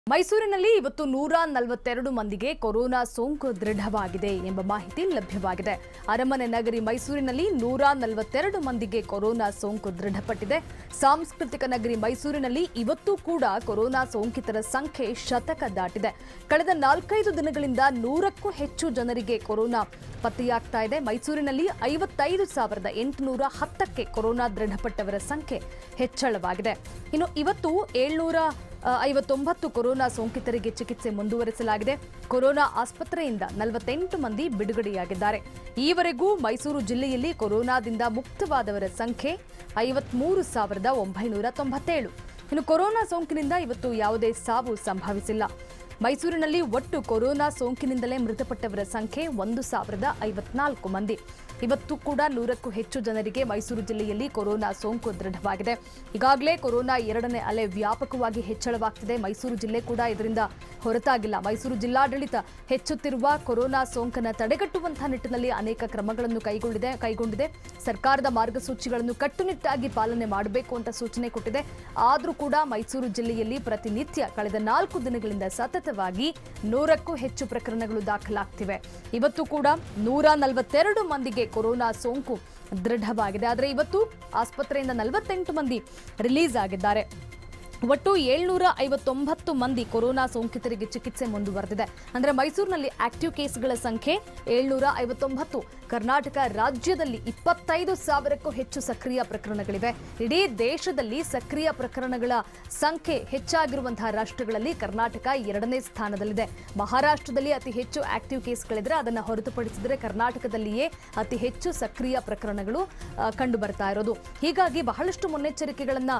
ಮೈಸೂರಿನಲ್ಲಿ ಇವತ್ತು ನೂರ ನಲವತ್ತೆರಡು ಮಂದಿಗೆ ಕೊರೋನಾ ಸೋಂಕು ದೃಢವಾಗಿದೆ ಎಂಬ ಮಾಹಿತಿ ಲಭ್ಯವಾಗಿದೆ ಅರಮನೆ ನಗರಿ ಮೈಸೂರಿನಲ್ಲಿ ನೂರ ನಲವತ್ತೆರಡು ಮಂದಿಗೆ ಕೊರೋನಾ ಸೋಂಕು ದೃಢಪಟ್ಟಿದೆ ಸಾಂಸ್ಕೃತಿಕ ನಗರಿ ಮೈಸೂರಿನಲ್ಲಿ ಇವತ್ತು ಕೂಡ ಕೊರೋನಾ ಸೋಂಕಿತರ ಸಂಖ್ಯೆ ಶತಕ ದಾಟಿದೆ ಕಳೆದ ನಾಲ್ಕೈದು ದಿನಗಳಿಂದ ನೂರಕ್ಕೂ ಹೆಚ್ಚು ಜನರಿಗೆ ಕೊರೋನಾ ಪತ್ತೆಯಾಗ್ತಾ ಇದೆ ಮೈಸೂರಿನಲ್ಲಿ ಐವತ್ತೈದು ಸಾವಿರದ ಎಂಟುನೂರ ಹತ್ತಕ್ಕೆ ಕೊರೋನಾ ದೃಢಪಟ್ಟವರ ಸಂಖ್ಯೆ ಹೆಚ್ಚಳವಾಗಿದೆ ಇನ್ನು ಇವತ್ತು ಏಳ್ನೂರ ಆ, ಐವತ್ತೊಂಬತ್ತು ಕೊರೋನಾ ಸೋಂಕಿತರಿಗೆ ಚಿಕಿತ್ಸೆ ಮುಂದುವರಿಸಲಾಗಿದೆ ಕೊರೋನಾ ಆಸ್ಪತ್ರೆಯಿಂದ ನಲವತ್ತೆಂಟು ಮಂದಿ ಬಿಡುಗಡೆಯಾಗಿದ್ದಾರೆ ಈವರೆಗೂ ಮೈಸೂರು ಜಿಲ್ಲೆಯಲ್ಲಿ ಕೊರೋನಾದಿಂದ ಮುಕ್ತವಾದವರ ಸಂಖ್ಯೆ ಐವತ್ಮೂರು ಸಾವಿರದ ಒಂಬೈನೂರ ತೊಂಬತ್ತೇಳು ಇನ್ನು ಕೊರೋನಾ ಸೋಂಕಿನಿಂದ ಇವತ್ತು ಯಾವುದೇ ಸಾವು ಸಂಭವಿಸಿಲ್ಲ ಮೈಸೂರಿನಲ್ಲಿ ಒಟ್ಟು ಕೊರೋನಾ ಸೋಂಕಿನಿಂದಲೇ ಮೃತಪಟ್ಟವರ ಸಂಖ್ಯೆ ಒಂದು ಸಾವಿರದ ಐವತ್ನಾಲ್ಕು ಮಂದಿ ಇವತ್ತು ಕೂಡ ನೂರಕ್ಕೂ ಹೆಚ್ಚು ಜನರಿಗೆ ಮೈಸೂರು ಜಿಲ್ಲೆಯಲ್ಲಿ ಕೊರೋನಾ ಸೋಂಕು ದೃಢವಾಗಿದೆ ಈಗಾಗಲೇ ಕೊರೋನಾ ಎರಡನೇ ಅಲೆ ವ್ಯಾಪಕವಾಗಿ ಹೆಚ್ಚಳವಾಗ್ತಿದೆ ಮೈಸೂರು ಜಿಲ್ಲೆ ಕೂಡ ಇದರಿಂದ ಹೊರತಾಗಿಲ್ಲ ಮೈಸೂರು ಜಿಲ್ಲಾಡಳಿತ ಹೆಚ್ಚುತ್ತಿರುವ ಕೊರೋನಾ ಸೋಂಕನ್ನು ತಡೆಗಟ್ಟುವಂತಹ ನಿಟ್ಟಿನಲ್ಲಿ ಅನೇಕ ಕ್ರಮಗಳನ್ನು ಕೈಗೊಂಡಿದೆ ಕೈಗೊಂಡಿದೆ ಸರ್ಕಾರದ ಮಾರ್ಗಸೂಚಿಗಳನ್ನು ಕಟ್ಟುನಿಟ್ಟಾಗಿ ಪಾಲನೆ ಮಾಡಬೇಕು ಅಂತ ಸೂಚನೆ ಕೊಟ್ಟಿದೆ ಆದರೂ ಕೂಡ ಮೈಸೂರು ಜಿಲ್ಲೆಯಲ್ಲಿ ಪ್ರತಿನಿತ್ಯ ಕಳೆದ ನಾಲ್ಕು ದಿನಗಳಿಂದ ಸತತವಾಗಿ ನೂರಕ್ಕೂ ಹೆಚ್ಚು ಪ್ರಕರಣಗಳು ದಾಖಲಾಗ್ತಿವೆ ಇವತ್ತು ಕೂಡ ನೂರ ನಲವತ್ತೆರಡು ಮಂದಿಗೆ ಕೊರೋನಾ ಸೋಂಕು ದೃಢವಾಗಿದೆ ಆದರೆ ಇವತ್ತು ಆಸ್ಪತ್ರೆಯಿಂದ ನಲವತ್ತೆಂಟು ಮಂದಿ ರಿಲೀಸ್ ಆಗಿದ್ದಾರೆ ಒಟ್ಟು ಏಳ್ನೂರ ಐವತ್ತೊಂಬತ್ತು ಮಂದಿ ಕೊರೋನಾ ಸೋಂಕಿತರಿಗೆ ಚಿಕಿತ್ಸೆ ಮುಂದುವರೆದಿದೆ ಅಂದರೆ ಮೈಸೂರಿನಲ್ಲಿ ಆಕ್ಟಿವ್ ಕೇಸ್ಗಳ ಸಂಖ್ಯೆ ಏಳ್ನೂರ ಐವತ್ತೊಂಬತ್ತು ಕರ್ನಾಟಕ ರಾಜ್ಯದಲ್ಲಿ ಇಪ್ಪತ್ತೈದು ಸಾವಿರಕ್ಕೂ ಹೆಚ್ಚು ಸಕ್ರಿಯ ಪ್ರಕರಣಗಳಿವೆ ಇಡೀ ದೇಶದಲ್ಲಿ ಸಕ್ರಿಯ ಪ್ರಕರಣಗಳ ಸಂಖ್ಯೆ ಹೆಚ್ಚಾಗಿರುವಂತಹ ರಾಷ್ಟ್ರಗಳಲ್ಲಿ ಕರ್ನಾಟಕ ಎರಡನೇ ಸ್ಥಾನದಲ್ಲಿದೆ ಮಹಾರಾಷ್ಟ್ರದಲ್ಲಿ ಅತಿ ಹೆಚ್ಚು ಆಕ್ಟಿವ್ ಕೇಸ್ಗಳಿದ್ರೆ ಅದನ್ನು ಹೊರತುಪಡಿಸಿದರೆ ಕರ್ನಾಟಕದಲ್ಲಿಯೇ ಅತಿ ಹೆಚ್ಚು ಸಕ್ರಿಯ ಪ್ರಕರಣಗಳು ಆ, ಕಂಡು ಬರ್ತಾ ಇರೋದು ಹೀಗಾಗಿ ಬಹಳಷ್ಟು ಮುನ್ನೆಚ್ಚರಿಕೆಗಳನ್ನು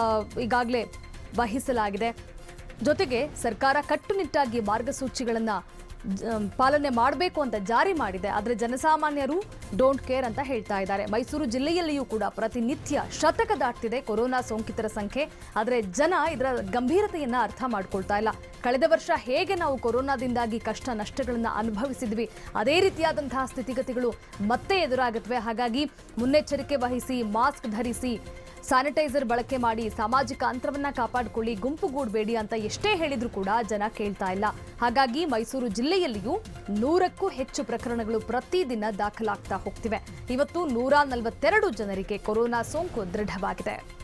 ಈಗಾಗಲೇ ವಹಿಸಲಾಗಿದೆ ಜೊತೆಗೆ ಸರ್ಕಾರ ಕಟ್ಟುನಿಟ್ಟಾಗಿ ಮಾರ್ಗಸೂಚಿಗಳನ್ನು ಪಾಲನೆ ಮಾಡಬೇಕು ಅಂತ ಜಾರಿ ಮಾಡಿದೆ ಆದರೆ ಜನಸಾಮಾನ್ಯರು ಡೋಂಟ್ ಕೇರ್ ಅಂತ ಹೇಳ್ತಾ ಇದ್ದಾರೆ ಮೈಸೂರು ಜಿಲ್ಲೆಯಲ್ಲಿಯೂ ಕೂಡ ಪ್ರತಿನಿತ್ಯ ಶತಕ ದಾಟ್ತಿದೆ ಕೊರೋನಾ ಸೋಂಕಿತರ ಸಂಖ್ಯೆ ಆದರೆ ಜನ ಇದರ ಗಂಭೀರತೆಯನ್ನ ಅರ್ಥ ಮಾಡ್ಕೊಳ್ತಾ ಇಲ್ಲ ಕಳೆದ ವರ್ಷ ಹೇಗೆ ನಾವು ಕೊರೋನಾದಿಂದಾಗಿ ಕಷ್ಟ ನಷ್ಟಗಳನ್ನು ಅನುಭವಿಸಿದ್ವಿ ಅದೇ ರೀತಿಯಾದಂತಹ ಸ್ಥಿತಿಗತಿಗಳು ಮತ್ತೆ ಎದುರಾಗುತ್ತವೆ ಹಾಗಾಗಿ ಮುನ್ನೆಚ್ಚರಿಕೆ ವಹಿಸಿ ಮಾಸ್ಕ್ ಧರಿಸಿ ಸ್ಯಾನಿಟೈಸರ್ ಬಳಕೆ ಮಾಡಿ ಸಾಮಾಜಿಕ ಅಂತರವನ್ನ ಕಾಪಾಡಿಕೊಳ್ಳಿ ಗುಂಪುಗೂಡಬೇಡಿ ಅಂತ ಎಷ್ಟೇ ಹೇಳಿದ್ರು ಕೂಡ ಜನ ಕೇಳ್ತಾ ಇಲ್ಲ ಹಾಗಾಗಿ ಮೈಸೂರು ಜಿಲ್ಲೆಯಲ್ಲಿಯೂ ನೂರಕ್ಕೂ ಹೆಚ್ಚು ಪ್ರಕರಣಗಳು ಪ್ರತಿದಿನ ದಾಖಲಾಗ್ತಾ ಹೋಗ್ತಿವೆ ಇವತ್ತು ನೂರ ನಲವತ್ತೆರಡು ಜನರಿಗೆ ಕೊರೋನಾ ಸೋಂಕು ದೃಢವಾಗಿದೆ